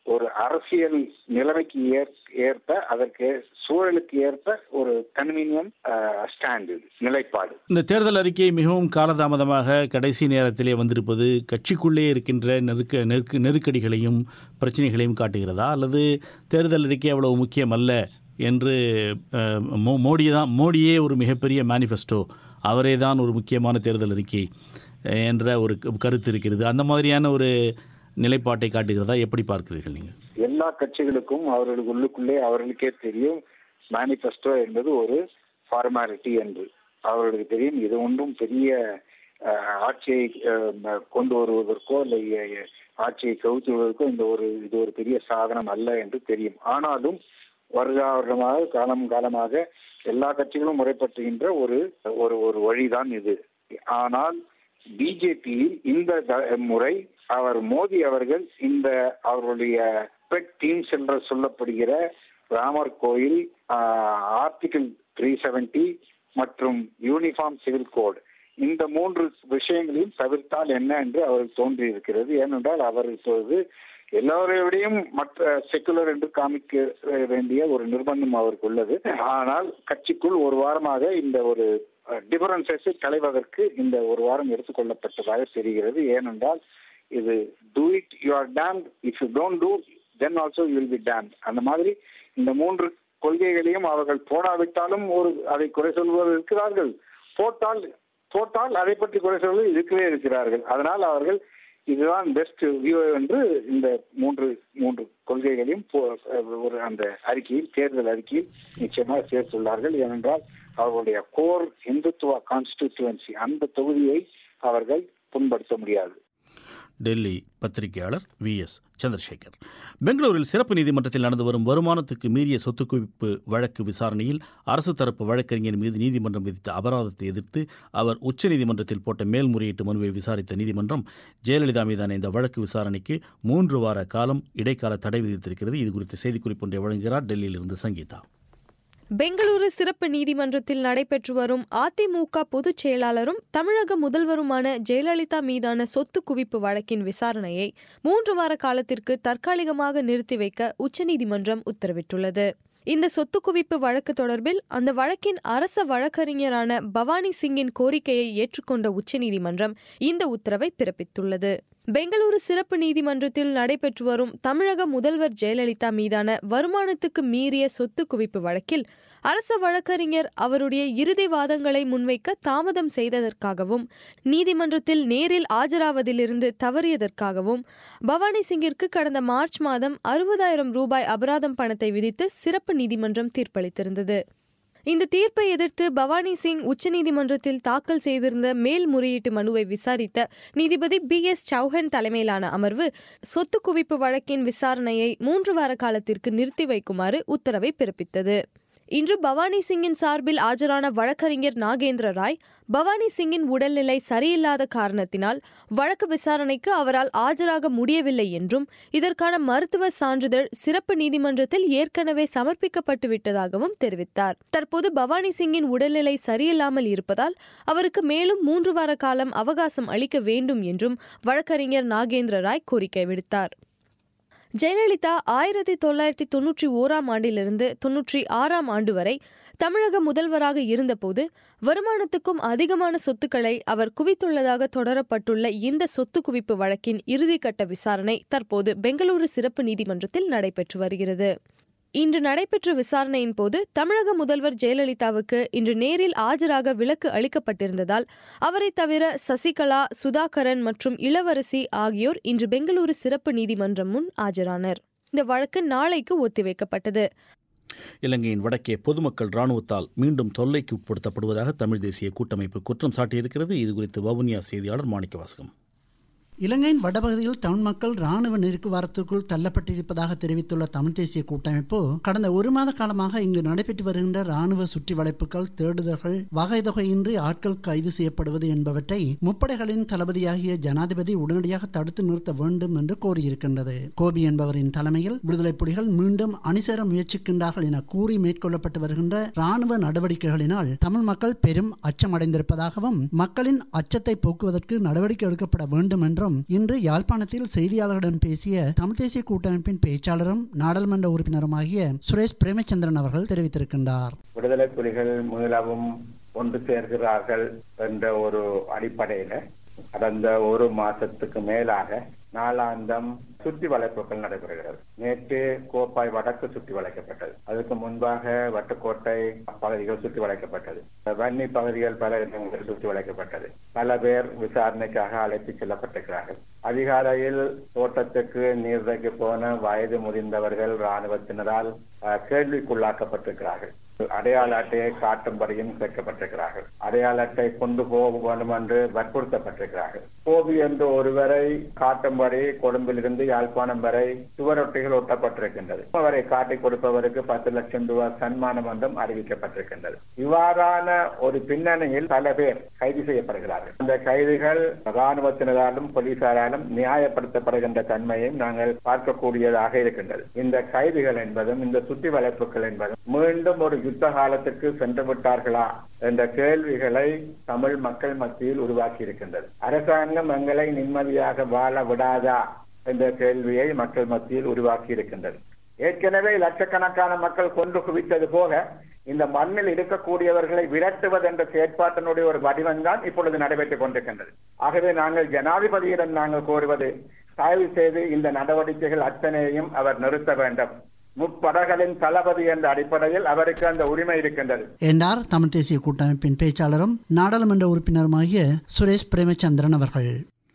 S2: ஒரு அரசியல் நிலைமைக்கு ஏற்- ஏற்ப அதற்கு சூழலுக்கு ஏற்ப ஒரு கன்வீனியன் ஸ்டாண்ட் இது நிலைப்பாடு
S1: இந்த தேர்தல் அறிக்கை மிகவும் காலதாமதமாக கடைசி நேரத்திலே வந்திருப்பது கட்சிக்குள்ளே இருக்கின்ற நெருக்க நெருக்க நெருக்கடிகளையும் பிரச்சனைகளையும் காட்டுகிறதா அல்லது தேர்தல் அறிக்கை அவ்வளவு முக்கியம் அல்ல என்று அஹ், மோ- மோடி தான் மோடியே ஒரு மிகப்பெரிய மேனிஃபெஸ்டோ அவரே தான் ஒரு முக்கியமான தேர்தல் அறிக்கை அஹ், என்ற ஒரு க- கருத்து இருக்கிறது அந்த மாதிரியான ஒரு நிலைப்பாட்டை காட்டுகிறதா எப்படி பார்க்கிறீர்கள் நீங்கள்
S2: எல்லா கட்சிகளுக்கும் அவர்களுக்கு உள்ளுக்குள்ளே அவர்களுக்கே தெரியும் மேனிஃபெஸ்டோ என்பது ஒரு ஃபார்மாலிட்டி என்று அவர்களுக்கு தெரியும் இது ஒன்றும் பெரிய அஹ், ஆட்சியை அஹ், ம- கொண்டு வருவதற்கோ இல்லை அஹ், ஆட்சியை கவுத்து விடுவதற்கோ இந்த ஒரு இது ஒரு பெரிய சாதனம் அல்ல என்று தெரியும் ஆனாலும் வருடா வருடமாக காலம் காலமாக எல்லா கட்சிகளும் முறைப்பட்டுகின்ற ஒரு ஒரு ஒரு வழிதான் இது ஆனால் பிஜேபியில் இந்த த- முறை அவர் மோடி அவர்கள் இந்த அவருடைய பெட் டீம்ஸ் என்று சொல்லப்படுகிற ராமர் கோயில் ஆர்டிகிள் த்ரீ செவன்டி மற்றும் யூனிஃபார்ம் சிவில் கோட் இந்த மூன்று விஷயங்களையும் தவிர்த்தால் என்ன என்று அவருக்கு தோன்றி இருக்கிறது ஏனென்றால் அவர் இப்பொழுது எல்லோரையும் மற்ற செக்குலர் என்று காமிக்க வேண்டிய ஒரு நிர்பந்தம் அவருக்கு உள்ளது ஆனால் கட்சிக்குள் ஒரு வாரமாக இந்த ஒரு டிஃபரன்சஸை களைவதற்கு இந்த ஒரு வாரம் எடுத்துக்கொள்ளப்பட்டதாக தெரிகிறது ஏனென்றால் இது do it you are damn if you don't do then also you will be damn அந்த மாதிரி இந்த மூன்று கொள்கைகளையும் அவர்கள் போடாவிட்டாலும் ஒரு அதை குறை சொல்வது இருக்கிறார்கள் போட்டால் போட்டால் அதை பற்றி குறை சொல்வது இருக்கவே இருக்கிறார்கள் அதனால் அவர்கள் இதுதான் பெஸ்ட் வியூ என்று இந்த மூன்று மூன்று கொள்கைகளையும் போ- ஒரு அந்த அறிக்கையில் தேர்தல் அறிக்கையில் நிச்சயமாக சேர்த்துள்ளார்கள் ஏனென்றால் அவர்களுடைய கோர் இந்துத்துவ கான்ஸ்டிடியூவன்சி அந்த தொகுதியை அவர்கள் புண்படுத்த முடியாது
S1: டெல்லி பத்திரிகையாளர் வி எஸ் சந்திரசேகர் பெங்களூரில் சிறப்பு நீதிமன்றத்தில் நடந்து வரும் வருமானத்துக்கு மீறிய சொத்து குவிப்பு வழக்கு விசாரணையில் அரசு தரப்பு வழக்கறிஞர் மீது நீதிமன்றம் விதித்த அபராதத்தை எதிர்த்து அவர் உச்சநீதிமன்றத்தில் போட்ட மேல்முறையீட்டு மனுவை விசாரித்த நீதிமன்றம் ஜெயலலிதா மீதான இந்த வழக்கு விசாரணைக்கு மூன்று வார காலம் இடைக்கால தடை விதித்திருக்கிறது இது குறித்த செய்திக்குறிப்பு ஒன்றை வழங்குகிறார் டெல்லியிலிருந்து சங்கீதா
S9: பெங்களூரு சிறப்பு நீதிமன்றத்தில் நடைபெற்று வரும் அதிமுக பொதுச் செயலாளரும் தமிழக முதல்வருமான ஜெயலலிதா மீதான சொத்து குவிப்பு வழக்கின் விசாரணையை மூன்று வார காலத்திற்கு தற்காலிகமாக நிறுத்தி வைக்க உச்சநீதிமன்றம் உத்தரவிட்டுள்ளது இந்த சொத்து குவிப்பு வழக்கு தொடர்பில் அந்த வழக்கின் அரச வழக்கறிஞரான பவானி சிங்கின் கோரிக்கையை ஏற்றுக்கொண்ட உச்சநீதிமன்றம் இந்த உத்தரவை பிறப்பித்துள்ளது பெங்களூரு சிறப்பு நீதிமன்றத்தில் நடைபெற்று வரும் தமிழக முதல்வர் ஜெயலலிதா மீதான வருமானத்துக்கு மீறிய சொத்து குவிப்பு வழக்கில் அரச வழக்கறிஞர் அவருடைய இறுதி வாதங்களை முன்வைக்க தாமதம் செய்ததற்காகவும் நீதிமன்றத்தில் நேரில் ஆஜராவதிலிருந்து தவறியதற்காகவும் பவானி சிங்கிற்கு கடந்த மார்ச் மாதம் அறுபதாயிரம் ரூபாய் அபராதம் பணத்தை விதித்து சிறப்பு நீதிமன்றம் தீர்ப்பளித்திருந்தது இந்த தீர்ப்பை எதிர்த்து பவானி சிங் உச்சநீதிமன்றத்தில் தாக்கல் செய்திருந்த மேல்முறையீட்டு மனுவை விசாரித்த நீதிபதி பி எஸ் சௌஹன் தலைமையிலான அமர்வு சொத்து குவிப்பு வழக்கின் விசாரணையை மூன்று வார காலத்திற்கு நிறுத்தி வைக்குமாறு உத்தரவை பிறப்பித்தது இன்று பவானி சிங்கின் சார்பில் ஆஜரான வழக்கறிஞர் நாகேந்திர ராய் பவானி சிங்கின் உடல்நிலை சரியில்லாத காரணத்தினால் வழக்கு விசாரணைக்கு அவரால் ஆஜராக முடியவில்லை என்றும் இதற்கான மருத்துவ சான்றிதழ் சிறப்பு நீதிமன்றத்தில் ஏற்கனவே சமர்ப்பிக்கப்பட்டு விட்டதாகவும் தெரிவித்தார் தற்போது பவானி சிங்கின் உடல்நிலை சரியில்லாமல் இருப்பதால் அவருக்கு மேலும் மூன்று வார காலம் அவகாசம் அளிக்க வேண்டும் என்றும் வழக்கறிஞர் நாகேந்திர ராய் கோரிக்கை விடுத்தார் ஜெயலலிதா ஆயிரத்தி தொள்ளாயிரத்தி தொன்னூற்றி ஓராம் ஆண்டிலிருந்து தொன்னூற்றி ஆறாம் ஆண்டு வரை தமிழக முதல்வராக இருந்தபோது வருமானத்துக்கும் அதிகமான சொத்துக்களை அவர் குவித்துள்ளதாக தொடரப்பட்டுள்ள இந்த சொத்து குவிப்பு வழக்கின் இறுதிக்கட்ட விசாரணை தற்போது பெங்களூரு சிறப்பு நீதிமன்றத்தில் நடைபெற்று வருகிறது இன்று நடைபெற்ற விசாரணையின் போது தமிழக முதல்வர் ஜெயலலிதாவுக்கு இன்று நேரில் ஆஜராக விலக்கு அளிக்கப்பட்டிருந்ததால் அவரை தவிர சசிகலா சுதாகரன் மற்றும் இளவரசி ஆகியோர் இன்று பெங்களூரு சிறப்பு நீதிமன்றம் முன் ஆஜரானர் இந்த வழக்கு நாளைக்கு ஒத்திவைக்கப்பட்டது
S1: இலங்கையின் வடக்கே பொதுமக்கள் இராணுவத்தால் மீண்டும் தொல்லைக்கு உட்படுத்தப்படுவதாக தமிழ் தேசிய கூட்டமைப்பு குற்றம் சாட்டியிருக்கிறது இது குறித்து வவுனியா செய்தியாளர் மாணிக்க வாசகம்
S12: இலங்கையின் வடபகுதியில் தமிழ் மக்கள் ராணுவ நெருக்குவாரத்துக்குள் தள்ளப்பட்டிருப்பதாக தெரிவித்துள்ள தமிழ் தேசிய கூட்டமைப்பு கடந்த ஒரு மாத காலமாக இங்கு நடைபெற்று வருகின்ற ராணுவ சுற்றி வளைப்புகள் தேடுதல்கள் வகை தொகையின்றி ஆட்கள் கைது செய்யப்படுவது என்பவற்றை முப்படைகளின் தளபதியாகிய ஜனாதிபதி உடனடியாக தடுத்து நிறுத்த வேண்டும் என்று கோரியிருக்கின்றது கோபி என்பவரின் தலைமையில் விடுதலை புலிகள் மீண்டும் அணிசேர முயற்சிக்கின்றார்கள் என கூறி மேற்கொள்ளப்பட்டு வருகின்ற ராணுவ நடவடிக்கைகளினால் தமிழ் மக்கள் பெரும் அச்சமடைந்திருப்பதாகவும் மக்களின் அச்சத்தை போக்குவதற்கு நடவடிக்கை எடுக்கப்பட வேண்டும் என்றும் என்றும் இன்று யாழ்ப்பாணத்தில் செய்தியாளர்களிடம் பேசிய தமிழ் தேசிய கூட்டமைப்பின் பேச்சாளரும் நாடாளுமன்ற உறுப்பினருமாகிய சுரேஷ் பிரேமச்சந்திரன் அவர்கள் தெரிவித்திருக்கின்றார்
S3: விடுதலை புலிகள் மீளவும் ஒன்று சேர்கிறார்கள் என்ற ஒரு அடிப்படையில கடந்த ஒரு மாசத்துக்கு மேலாக நாளாந்தம் சுற்றி வளைப்புகள் நடைபெறுகிறது நேற்று கோப்பாய் வடக்கு சுற்றி வளைக்கப்பட்டது அதுக்கு முன்பாக வட்டுக்கோட்டை பகுதிகள் சுற்றி வளைக்கப்பட்டது வன்னி பகுதிகள் பல இடங்களில் சுற்றி வளைக்கப்பட்டது பல பேர் விசாரணைக்காக அழைத்து செல்லப்பட்டிருக்கிறார்கள் அதிகாலையில் தோட்டத்துக்கு நீர்தைக்கு போன வயது முதிர்ந்தவர்கள் ராணுவத்தினரால் கேள்விக்குள்ளாக்கப்பட்டிருக்கிறார்கள் அடையாள அட்டையை காட்டும்படியும் கேட்கப்பட்டிருக்கிறார்கள் அடையாள அட்டை கொண்டு போக வேண்டும் என்று வற்புறுத்தப்பட்டிருக்கிறார்கள் கோபி என்று ஒருவரை காட்டும்படி கொழும்பிலிருந்து யாழ்ப்பாணம் வரை சுவரொட்டிகள் ஒட்டப்பட்டிருக்கின்றது அவரை காட்டிக் கொடுப்பவருக்கு பத்து லட்சம் ரூபாய் சன்மானம் என்றும் அறிவிக்கப்பட்டிருக்கின்றது இவ்வாறான ஒரு பின்னணியில் பல பேர் கைது செய்யப்படுகிறார்கள் அந்த கைதுகள் ராணுவத்தினராலும் போலீசாராலும் நியாயப்படுத்தப்படுகின்ற தன்மையும் நாங்கள் பார்க்கக்கூடியதாக இருக்கின்றது இந்த கைதுகள் என்பதும் இந்த சுற்றி வளைப்புகள் என்பதும் மீண்டும் ஒரு யுத்த காலத்துக்கு சென்று விட்டார்களா என்ற கேள்விகளை தமிழ் மக்கள் மத்தியில் உருவாக்கி இருக்கின்றது அரசாங்கம் எங்களை நிம்மதியாக வாழ விடாதா என்ற கேள்வியை மக்கள் மத்தியில் உருவாக்கி இருக்கின்றது ஏற்கனவே லட்சக்கணக்கான மக்கள் கொன்று குவித்தது போக இந்த மண்ணில் இருக்கக்கூடியவர்களை விரட்டுவது என்ற செயற்பாட்டினுடைய ஒரு வடிவம்தான் இப்பொழுது நடைபெற்றுக் கொண்டிருக்கின்றது ஆகவே நாங்கள் ஜனாதிபதியிடம் நாங்கள் கோருவது தயவு செய்து இந்த நடவடிக்கைகள் அத்தனையும் அவர் நிறுத்த வேண்டும் முப்படகளின் தளபதி என்ற அடிப்படையில் அவருக்கு அந்த உரிமை இருக்கின்றது
S12: என்றார் தமிழ் தேசிய கூட்டமைப்பின் பேச்சாளரும் நாடாளுமன்ற உறுப்பினருமாகிய சுரேஷ் பிரேமச்சந்திரன் அவர்கள்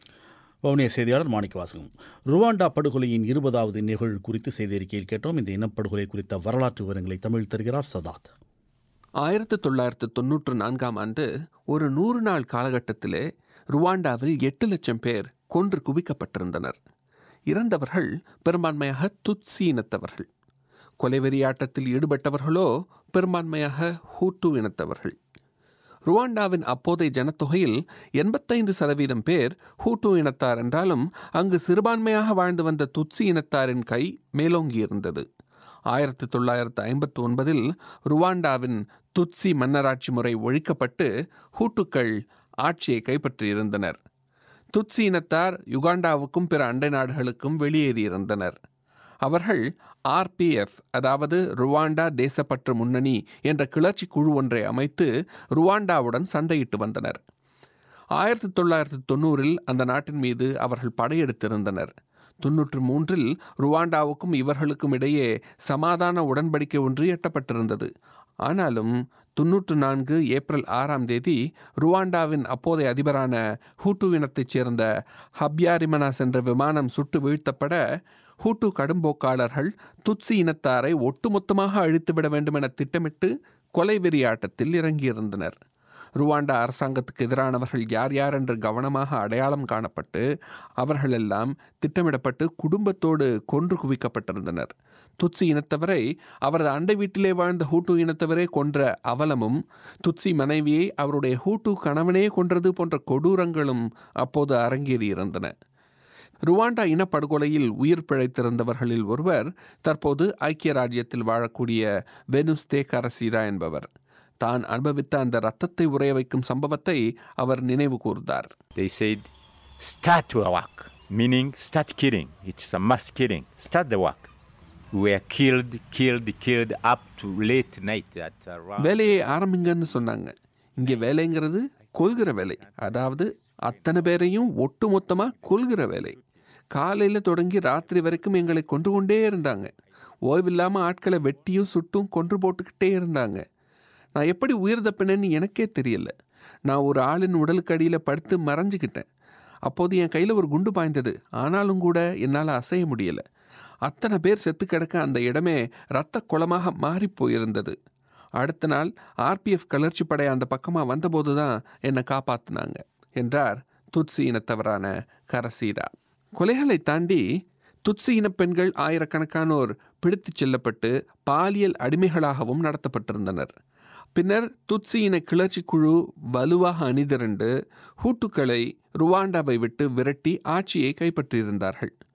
S1: வவுனியா செய்தியாளர் மாணிக்க வாசகம் ருவாண்டா படுகொலையின் இருபதாவது நிகழ்வு குறித்து செய்தி அறிக்கையில் கேட்டோம் இந்த இனப்படுகொலை குறித்த வரலாற்று விவரங்களை தமிழ் தருகிறார் சதாத்
S13: ஆயிரத்தி தொள்ளாயிரத்து தொன்னூற்று நான்காம் ஆண்டு ஒரு நூறு நாள் காலகட்டத்திலே ருவாண்டாவில் எட்டு லட்சம் பேர் கொன்று குவிக்கப்பட்டிருந்தனர் இறந்தவர்கள் பெரும்பான்மையாக துட்சி இனத்தவர்கள் கொலைவெறியாட்டத்தில் ஈடுபட்டவர்களோ பெரும்பான்மையாக ஹூட்டு இனத்தவர்கள் ருவாண்டாவின் அப்போதைய ஜனத்தொகையில் எண்பத்தைந்து சதவீதம் பேர் ஹூட்டு இனத்தார் என்றாலும் அங்கு சிறுபான்மையாக வாழ்ந்து வந்த துட்சி இனத்தாரின் கை மேலோங்கியிருந்தது ஆயிரத்தி தொள்ளாயிரத்து ஐம்பத்தி ஒன்பதில் ருவாண்டாவின் துட்சி மன்னராட்சி முறை ஒழிக்கப்பட்டு ஹூட்டுக்கள் ஆட்சியை கைப்பற்றியிருந்தனர் துட்சி இனத்தார் யுகாண்டாவுக்கும் பிற அண்டை நாடுகளுக்கும் வெளியேறியிருந்தனர் அவர்கள் ஆர்பிஎஃப் அதாவது ருவாண்டா தேசப்பற்று முன்னணி என்ற கிளர்ச்சி குழு ஒன்றை அமைத்து ருவாண்டாவுடன் சண்டையிட்டு வந்தனர் ஆயிரத்தி தொள்ளாயிரத்தி தொண்ணூறில் அந்த நாட்டின் மீது அவர்கள் படையெடுத்திருந்தனர் தொன்னூற்று மூன்றில் ருவாண்டாவுக்கும் இவர்களுக்கும் இடையே சமாதான உடன்படிக்கை ஒன்று எட்டப்பட்டிருந்தது ஆனாலும் தொன்னூற்று நான்கு ஏப்ரல் ஆறாம் தேதி ருவாண்டாவின் அப்போதைய அதிபரான ஹூட்டு இனத்தைச் சேர்ந்த ஹப்யாரிமனாஸ் என்ற விமானம் சுட்டு வீழ்த்தப்பட ஹூட்டு கடும்போக்காளர்கள் துட்சி இனத்தாரை ஒட்டுமொத்தமாக அழித்துவிட வேண்டும் என திட்டமிட்டு கொலை வெறியாட்டத்தில் இறங்கியிருந்தனர் ருவாண்டா அரசாங்கத்துக்கு எதிரானவர்கள் யார் யார் என்று கவனமாக அடையாளம் காணப்பட்டு அவர்களெல்லாம் திட்டமிடப்பட்டு குடும்பத்தோடு கொன்று குவிக்கப்பட்டிருந்தனர் துட்சி இனத்தவரை அவரது அண்டை வீட்டிலே வாழ்ந்த ஹூட்டு இனத்தவரே கொன்ற அவலமும் துட்சி மனைவியை அவருடைய ஹூட்டு கணவனே கொன்றது போன்ற கொடூரங்களும் அப்போது அரங்கேறியிருந்தன ருவாண்டா இனப்படுகொலையில் உயிர் பிழைத்திருந்தவர்களில் ஒருவர் தற்போது ஐக்கிய ராஜ்யத்தில் வாழக்கூடிய வெனுஸ்தே கரசீரா என்பவர் தான் அனுபவித்த அந்த ரத்தத்தை உறைய வைக்கும் சம்பவத்தை அவர் நினைவு கூர்ந்தார்
S14: They said, start to work, meaning start killing. It's a mass killing. Start the work. We were killed, killed, killed up to late night at around.
S13: வேலையை ஆரம்பிங்கன்னு சொன்னாங்க இங்கே வேலைங்கிறது கொள்கிற வேலை அதாவது அத்தனை பேரையும் ஒட்டு மொத்தமாக கொள்கிற வேலை காலையில் தொடங்கி ராத்திரி வரைக்கும் எங்களை கொன்று கொண்டே இருந்தாங்க ஓய்வில்லாமல் ஆட்களை வெட்டியும் சுட்டும் கொன்று போட்டுக்கிட்டே இருந்தாங்க நான் எப்படி உயிர் தப்பினேன்னு எனக்கே தெரியல நான் ஒரு ஆளின் உடலுக்கு அடியில் படுத்து மறைஞ்சிக்கிட்டேன் அப்போது என் கையில் ஒரு குண்டு பாய்ந்தது ஆனாலும் கூட என்னால் அசைய முடியலை அத்தனை பேர் செத்து கிடக்க அந்த இடமே இரத்த குளமாக மாறி போயிருந்தது அடுத்த நாள் ஆர்பிஎஃப் கிளர்ச்சி படை அந்த பக்கமாக வந்தபோது தான் என்னை காப்பாற்றினாங்க என்றார் துட்சி இனத்தவரான கரசீரா கொலைகளை தாண்டி துட்சி இன பெண்கள் ஆயிரக்கணக்கானோர் பிடித்துச் செல்லப்பட்டு பாலியல் அடிமைகளாகவும் நடத்தப்பட்டிருந்தனர் பின்னர் துட்சி இன கிளர்ச்சி குழு வலுவாக அணிதிரண்டு ஹூட்டுக்களை ருவாண்டாவை விட்டு விரட்டி ஆட்சியை கைப்பற்றியிருந்தார்கள்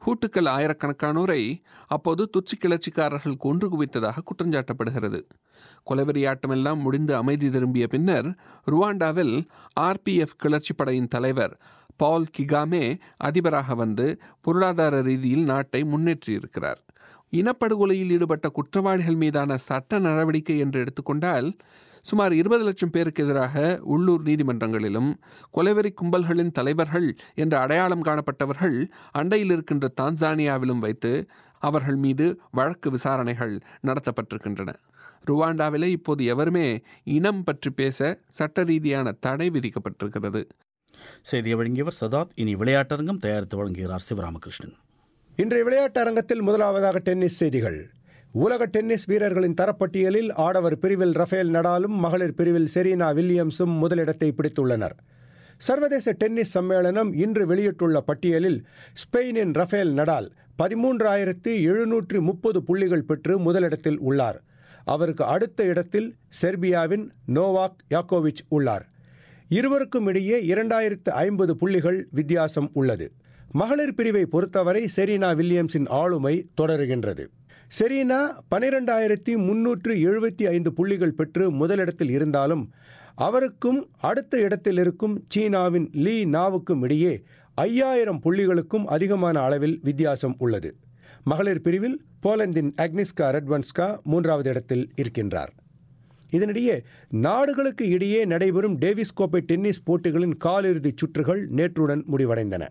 S13: ஹூட்டுக்கள் ஆயிரக்கணக்கானோரை அப்போது துச்சி கிளர்ச்சிக்காரர்கள் கொன்று குவித்ததாக குற்றஞ்சாட்டப்படுகிறது கொலைவெறியாட்டமெல்லாம் முடிந்து அமைதி திரும்பிய பின்னர் ருவாண்டாவில் ஆர்பிஎஃப் கிளர்ச்சி படையின் தலைவர் பால் கிகாமே அதிபராக வந்து பொருளாதார ரீதியில் நாட்டை முன்னேற்றியிருக்கிறார் இனப்படுகொலையில் ஈடுபட்ட குற்றவாளிகள் மீதான சட்ட நடவடிக்கை என்று எடுத்துக்கொண்டால் சுமார் இருபது லட்சம் பேருக்கு எதிராக உள்ளூர் நீதிமன்றங்களிலும் கொலைவெறி கும்பல்களின் தலைவர்கள் என்ற அடையாளம் காணப்பட்டவர்கள் அண்டையில் இருக்கின்ற தான்சானியாவிலும் வைத்து அவர்கள் மீது வழக்கு விசாரணைகள் நடத்தப்பட்டிருக்கின்றன ருவாண்டாவிலே இப்போது எவருமே இனம் பற்றி பேச சட்ட ரீதியான தடை விதிக்கப்பட்டிருக்கிறது
S1: செய்தியை வழங்கியவர் சதாத் இனி விளையாட்டரங்கம் தயாரித்து வழங்குகிறார் சிவராமகிருஷ்ணன்
S15: இன்றைய விளையாட்டு அரங்கத்தில் முதலாவதாக டென்னிஸ் செய்திகள் உலக டென்னிஸ் வீரர்களின் தரப்பட்டியலில் ஆடவர் பிரிவில் ரஃபேல் நடாலும் மகளிர் பிரிவில் செரீனா வில்லியம்ஸும் முதலிடத்தை பிடித்துள்ளனர் சர்வதேச டென்னிஸ் சம்மேளனம் இன்று வெளியிட்டுள்ள பட்டியலில் ஸ்பெயினின் ரஃபேல் நடால் பதிமூன்றாயிரத்து எழுநூற்று முப்பது புள்ளிகள் பெற்று முதலிடத்தில் உள்ளார் அவருக்கு அடுத்த இடத்தில் செர்பியாவின் நோவாக் யாக்கோவிச் உள்ளார் இருவருக்கும் இடையே இரண்டாயிரத்து ஐம்பது புள்ளிகள் வித்தியாசம் உள்ளது மகளிர் பிரிவை பொறுத்தவரை செரீனா வில்லியம்ஸின் ஆளுமை தொடருகின்றது செரீனா பனிரெண்டாயிரத்தி முன்னூற்று எழுபத்தி ஐந்து புள்ளிகள் பெற்று முதலிடத்தில் இருந்தாலும் அவருக்கும் அடுத்த இடத்தில் இருக்கும் சீனாவின் லீ நாவுக்கும் இடையே ஐயாயிரம் புள்ளிகளுக்கும் அதிகமான அளவில் வித்தியாசம் உள்ளது மகளிர் பிரிவில் போலந்தின் அக்னிஸ்கா ரெட்வன்ஸ்கா மூன்றாவது இடத்தில் இருக்கின்றார் இதனிடையே நாடுகளுக்கு இடையே நடைபெறும் டேவிஸ் கோப்பை டென்னிஸ் போட்டிகளின் காலிறுதிச் சுற்றுகள் நேற்றுடன் முடிவடைந்தன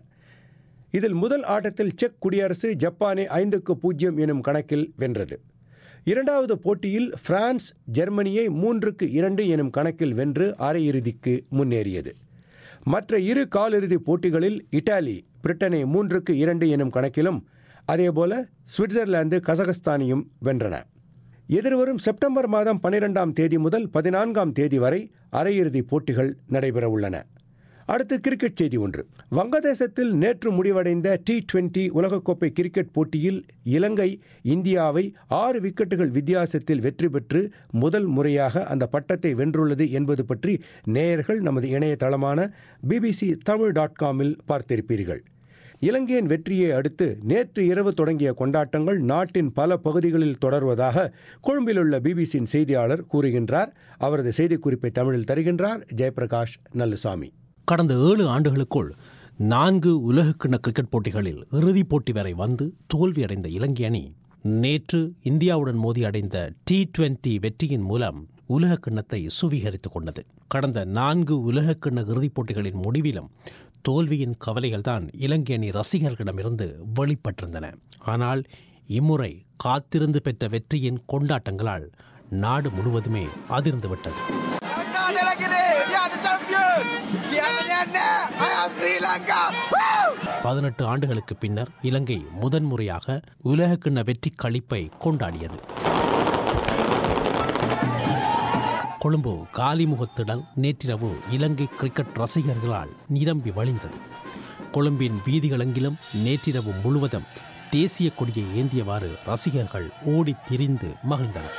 S15: இதில் முதல் ஆட்டத்தில் செக் குடியரசு ஜப்பானை ஐந்துக்கு பூஜ்ஜியம் எனும் கணக்கில் வென்றது இரண்டாவது போட்டியில் பிரான்ஸ் ஜெர்மனியை மூன்றுக்கு இரண்டு எனும் கணக்கில் வென்று அரையிறுதிக்கு முன்னேறியது மற்ற இரு காலிறுதிப் போட்டிகளில் இத்தாலி பிரிட்டனை மூன்றுக்கு இரண்டு எனும் கணக்கிலும் அதேபோல சுவிட்சர்லாந்து கசகஸ்தானையும் வென்றன எதிர்வரும் செப்டம்பர் மாதம் பனிரெண்டாம் தேதி முதல் பதினான்காம் தேதி வரை அரையிறுதிப் போட்டிகள் நடைபெற உள்ளன அடுத்து கிரிக்கெட் செய்தி ஒன்று வங்கதேசத்தில் நேற்று முடிவடைந்த டி டுவெண்டி உலகக்கோப்பை கிரிக்கெட் போட்டியில் இலங்கை இந்தியாவை ஆறு விக்கெட்டுகள் வித்தியாசத்தில் வெற்றி பெற்று முதல் முறையாக அந்த பட்டத்தை வென்றுள்ளது என்பது பற்றி நேயர்கள் நமது இணையதளமான பிபிசி தமிழ் டாட் காமில் பார்த்திருப்பீர்கள் இலங்கையின் வெற்றியை அடுத்து நேற்று இரவு தொடங்கிய கொண்டாட்டங்கள் நாட்டின் பல பகுதிகளில் தொடர்வதாக கொழும்பிலுள்ள பிபிசியின் செய்தியாளர் கூறுகின்றார் அவரது செய்திக்குறிப்பை தமிழில் தருகின்றார் ஜெயபிரகாஷ் நல்லுசாமி
S5: கடந்த ஏழு ஆண்டுகளுக்குள் நான்கு உலகக்கிண்ண கிரிக்கெட் போட்டிகளில் இறுதிப் போட்டி வரை வந்து தோல்வியடைந்த இலங்கை அணி நேற்று இந்தியாவுடன் மோதி அடைந்த டி டுவெண்டி வெற்றியின் மூலம் உலக கிண்ணத்தை சுவீகரித்துக் கொண்டது கடந்த நான்கு உலகக்கிண்ண இறுதிப் போட்டிகளின் முடிவிலும் தோல்வியின் கவலைகள்தான் இலங்கை அணி ரசிகர்களிடமிருந்து வெளிப்பட்டிருந்தன ஆனால் இம்முறை காத்திருந்து பெற்ற வெற்றியின் கொண்டாட்டங்களால் நாடு முழுவதுமே அதிர்ந்துவிட்டது பதினெட்டு ஆண்டுகளுக்கு பின்னர் இலங்கை முதன்முறையாக உலகக்கிண்ண வெற்றி களிப்பை கொண்டாடியது கொழும்பு காலிமுகத்திடல் நேற்றிரவு இலங்கை கிரிக்கெட் ரசிகர்களால் நிரம்பி வழிந்தது கொழும்பின் வீதிகளெங்கிலும் நேற்றிரவு முழுவதும் தேசிய கொடியை ஏந்தியவாறு ரசிகர்கள் ஓடித் திரிந்து மகிழ்ந்தனர்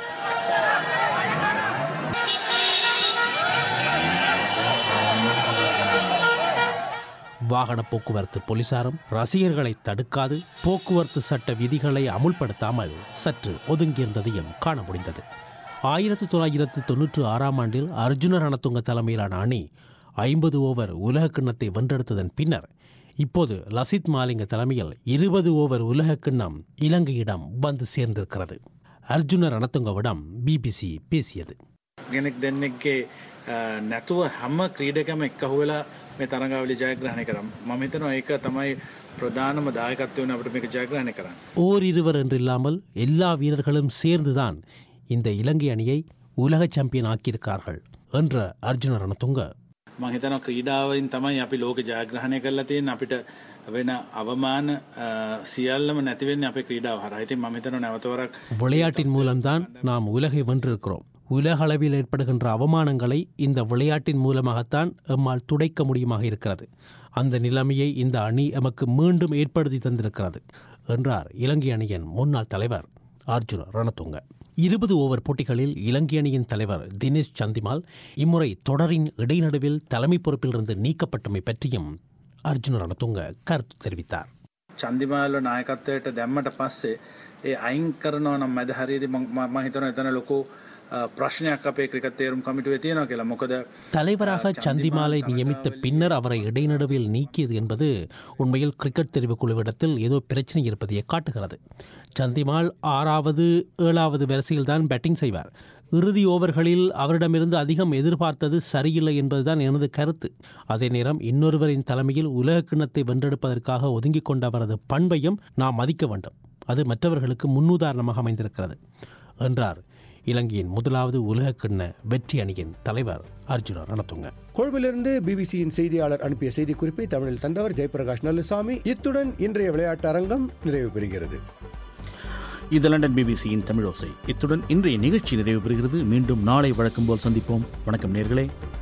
S5: வாகன போக்குவரத்து போலீசாரும் ரசிகர்களை தடுக்காது போக்குவரத்து சட்ட விதிகளை அமுல்படுத்தாமல் சற்று ஒதுங்கியிருந்ததையும் காண முடிந்தது ஆயிரத்தி தொள்ளாயிரத்து தொன்னூற்று ஆறாம் ஆண்டில் அர்ஜுன ரணதுங்க தலைமையிலான அணி ஐம்பது ஓவர் உலக கிண்ணத்தை வென்றெடுத்ததன் பின்னர் இப்போது லசித் மாலிங்க தலைமையில் இருபது ஓவர் உலக கிண்ணம் இலங்கையிடம் வந்து சேர்ந்திருக்கிறது அர்ஜுன ரணதுங்கவிடம் பிபிசி பேசியது
S16: ගෙනෙක් දෙන්නෙක්ගේ නැතුව හැම ක්‍රීඩකම එක්කහු වෙලා මේ තරඟාවලි ජයග්‍රහණය කරම් මම හිතනවා ඒක තමයි ප්‍රධානම දායකත්වය වෙන අපිට මේක ජයග්‍රහණය කරන්න.
S5: ஓர் இருவர் என்றில்லாமல் எல்லா வீரர்களும் சேர்ந்துதான் இந்த இலங்கை அணியை உலக சாம்பியன் ஆக்கியிருக்கார்கள் என்ற அர்ஜுன ரணதுங்க
S16: මං හිතනවා ක්‍රීඩාවෙන් තමයි අපි ලෝක ජයග්‍රහණය කරලා තියෙන අපිට වෙන අවමාන අ, සියල්ලම නැතිවෙන්නේ අපේ ක්‍රීඩාව හරහා. ඉතින් මම හිතනවා නැවතවරක්
S5: விளையாட்டின் மூலம்தான் நாம் உலகை வென்றிருக்கிறோம் உலக அளவில் ஏற்படுகின்ற அவமானங்களை இந்த விளையாட்டின் மூலமாகத்தான் எம்மால் துடைக்க முடியுமாக இருக்கிறது அந்த நிலைமையை இந்த அணி எமக்கு மீண்டும் ஏற்படுத்தி தந்திருக்கிறது என்றார் இலங்கை அணியின் முன்னாள் தலைவர் அர்ஜுன ரணதுங்க இருபது ஓவர் போட்டிகளில் இலங்கை அணியின் தலைவர் தினேஷ் சந்திமால் இம்முறை தொடரின் இடைநடுவில் தலைமை பொறுப்பிலிருந்து நீக்கப்பட்டமை பற்றியும் அர்ஜுன ரணதுங்க கருத்து தெரிவித்தார்
S16: චන්දිමාල්ල නායකත්වයට දැම්මට පස්සේ ඒ අයින් කරනවා නම් මැද හරියේදී මම හිතනවා එතන ලොකු ප්‍රශ්නයක් අපේ ක්‍රිකට් තේරුම් කමිටුවේ තියෙනවා කියලා. මොකද
S5: தலைவராக சந்திமாலை நியமித்த பின்னர் அவரை இடைநடுவில் நீக்கியது என்பது உண்மையில் கிரிக்கெட் தெரிவு குழுவிடத்தில் ஏதோ பிரச்சனை இருப்பதையே காட்டுகிறது சந்திமால் ஆறாவது ஏழாவது வரிசையில்தான் பேட்டிங் செய்வார் இறுதி ஓவர்களில் அவரிடமிருந்து அதிகம் எதிர்பார்த்தது சரியில்லை என்பதுதான் எனது கருத்து அதே நேரம் இன்னொருவரின் தலைமையில் உலக கிண்ணத்தை வென்றெடுப்பதற்காக ஒதுங்கிக் கொண்ட அவரது பண்பையும் நாம் மதிக்க வேண்டும் அது மற்றவர்களுக்கு முன்னுதாரணமாக அமைந்திருக்கிறது என்றார் இலங்கையின் முதலாவது உலக கிண்ண வெற்றி அணியின் தலைவர் அர்ஜுனா ரணத்துங்க
S15: கொழும்பிலிருந்து பிபிசியின் செய்தியாளர் அனுப்பிய செய்திக்குறிப்பை தமிழில் தந்தவர் ஜெயபிரகாஷ் நல்லுசாமி இத்துடன் இன்றைய விளையாட்டு அரங்கம் நிறைவு பெறுகிறது
S1: இது லண்டன் பிபிசியின் தமிழோசை இத்துடன் இன்றைய நிகழ்ச்சி நிறைவு பெறுகிறது மீண்டும் நாளை வழக்கம் போல் சந்திப்போம் வணக்கம் நேர்களே